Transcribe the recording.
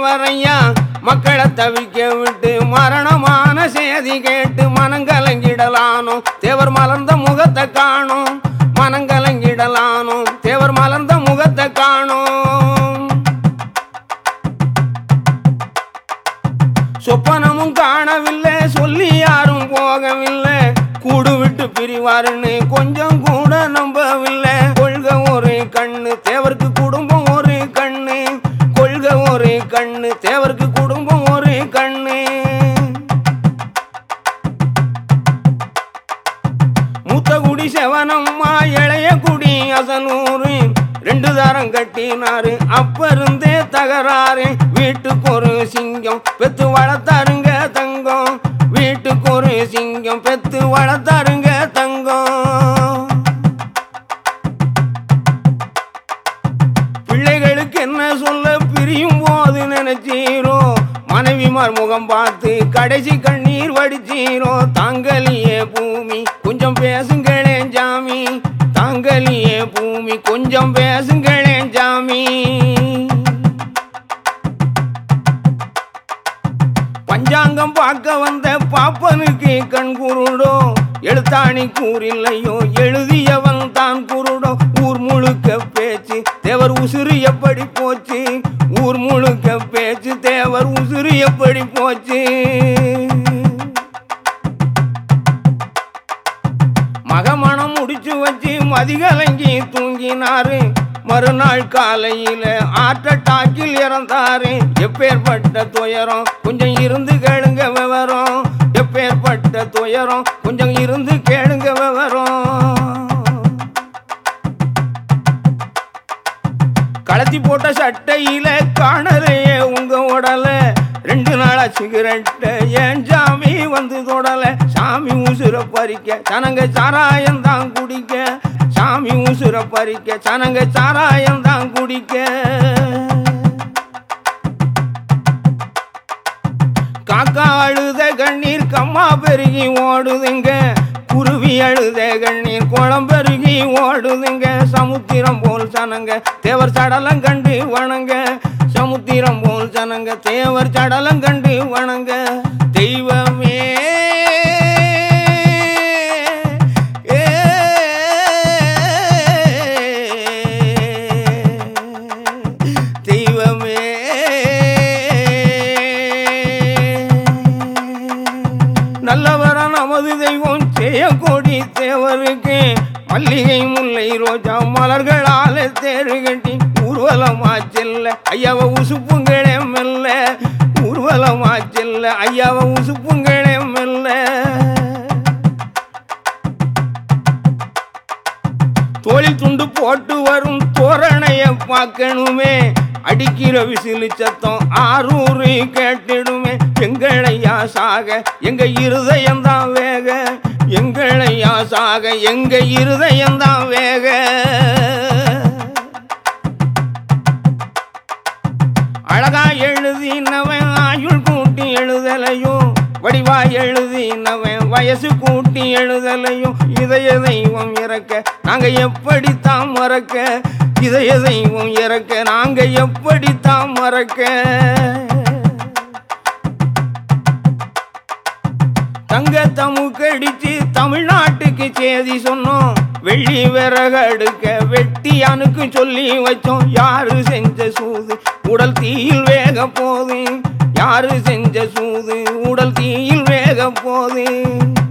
தேவரையா மக்களை தவிக்க விட்டு மரணமான செய்தி கேட்டு மனங்கலங்கிடலானோ தேவர் மலர்ந்த முகத்தை காணும் மனங்கலங்கிடலானோ தேவர் மலர்ந்த முகத்தை காணும் சொப்பனமும் காணவில்லை சொல்லி யாரும் போகவில்லை கூடு விட்டு பிரிவாருன்னு கொஞ்சம் கூட நம்பவில்லை கொள்க ஒரு கண்ணு தேவருக்கு குடும்பம் ஒரு கண்ணு கொள்க ஒரு கண்ணு தேவருக்கு குடும்பம் ஒரு கண்ணு மூத்த குடி செவனம்மா இளைய குடி அசனூரு ரெண்டு தாரம் கட்டினாரு அப்ப இருந்தே தகராறு வீட்டுக்கு ஒரு சிங்கம் பெத்து வளர்த்தாருங்க தங்கம் வீட்டுக்கு ஒரு சிங்கம் பெத்து வளர்த்தாருங்க தங்கம் பிள்ளைகளுக்கு என்ன சொல்ல பிரியும் போது நினைச்சீரோ மனைவிமார் முகம் பார்த்து கடைசி கண்ணீர் வடிச்சீரோ தாங்கலியே பூமி கொஞ்சம் பேசுங்களேன் ஜாமி தாங்கலியே பூமி கொஞ்சம் பேசுங்களேன் ஜாமி பஞ்சாங்கம் பார்க்க வந்த பாப்பனுக்கு கண் குருடோ எழுத்தாணி கூறில்லையோ எழுதியவன் தான் குருடோ ஊர் முழுக்க பேச்சு தேவர் உசுறு எப்படி போச்சு ஊர் முழுக்க பேச்சு தேவர் உசுறு எப்படி போச்சு மகமணம் முடிச்சு வச்சு மதிகலங்கி தூங்கினாரு மறுநாள் காலையில ஆர்ட் அட்டாக்கில் இறந்தாரு எப்பேற்பட்ட துயரம் கொஞ்சம் இருந்து கேளுங்க விவரம் எப்பேற்பட்ட துயரம் கொஞ்சம் இருந்து கேளுங்க விவரம் கலத்தி போட்ட சட்டையில காணலையே உங்க உடல ரெண்டு நாளா சிகரெட்ட ஏன் சாமி வந்து தொடல சாமி உசுர பறிக்க சனங்க சாராயம் தான் குடிக்க சாமி உசுர பறிக்க சனங்க சாராயம் தான் குடிக்க காக்கா அழுத கண்ணீர் கம்மா பெருகி ஓடுதுங்க குருவி அழுத கண்ணீர் குளம் பெருகி ஓடுதுங்க சமுத்திரம் போல் சனங்க தேவர் சடலம் கண்டு வணங்க சமுத்திரம் போல் சனங்க தேவர் சடலம் கண்டு வணங்க தெய்வமே ஏ தெய்வமே நல்லவர நமது தெய்வம் செய்யக்கோடி தேவருக்கு மல்லிகை முல்லை ரோஜா மலர்களால தேறு கட்டி ஊர்வலமா செல்ல ஐயாவ உசுப்புங்களே மெல்ல ஊர்வலமா செல்ல ஐயாவ உசுப்புங்களே மெல்ல தோளில் துண்டு போட்டு வரும் தோரணைய பார்க்கணுமே அடிக்கிற விசிலு சத்தம் ஆரூரு கேட்டிடுமே எங்களையா சாக எங்க இருதயம் தான் வேக எங்களையா சாக எங்க இருதயம் தான் வேக அழகா எழுதினவன் ஆயுள் கூட்டி எழுதலையும் வடிவா எழுதினவன் வயசு கூட்டி எழுதலையும் இதய தெய்வம் இறக்க நாங்க எப்படித்தான் மறக்க இதய தெய்வம் இறக்க நாங்க எப்படித்தான் மறக்க தங்க தமுக்கடிச்சு தமிழ்நாட்டுக்கு செய்தி சொன்னோம் வெள்ளி விறகு அடுக்க வெட்டியானுக்கு சொல்லி வச்சோம் யாரு செஞ்ச சூது உடல் தீயில் வேக போது யாரு செஞ்ச சூது உடல் தீயில் வேக போது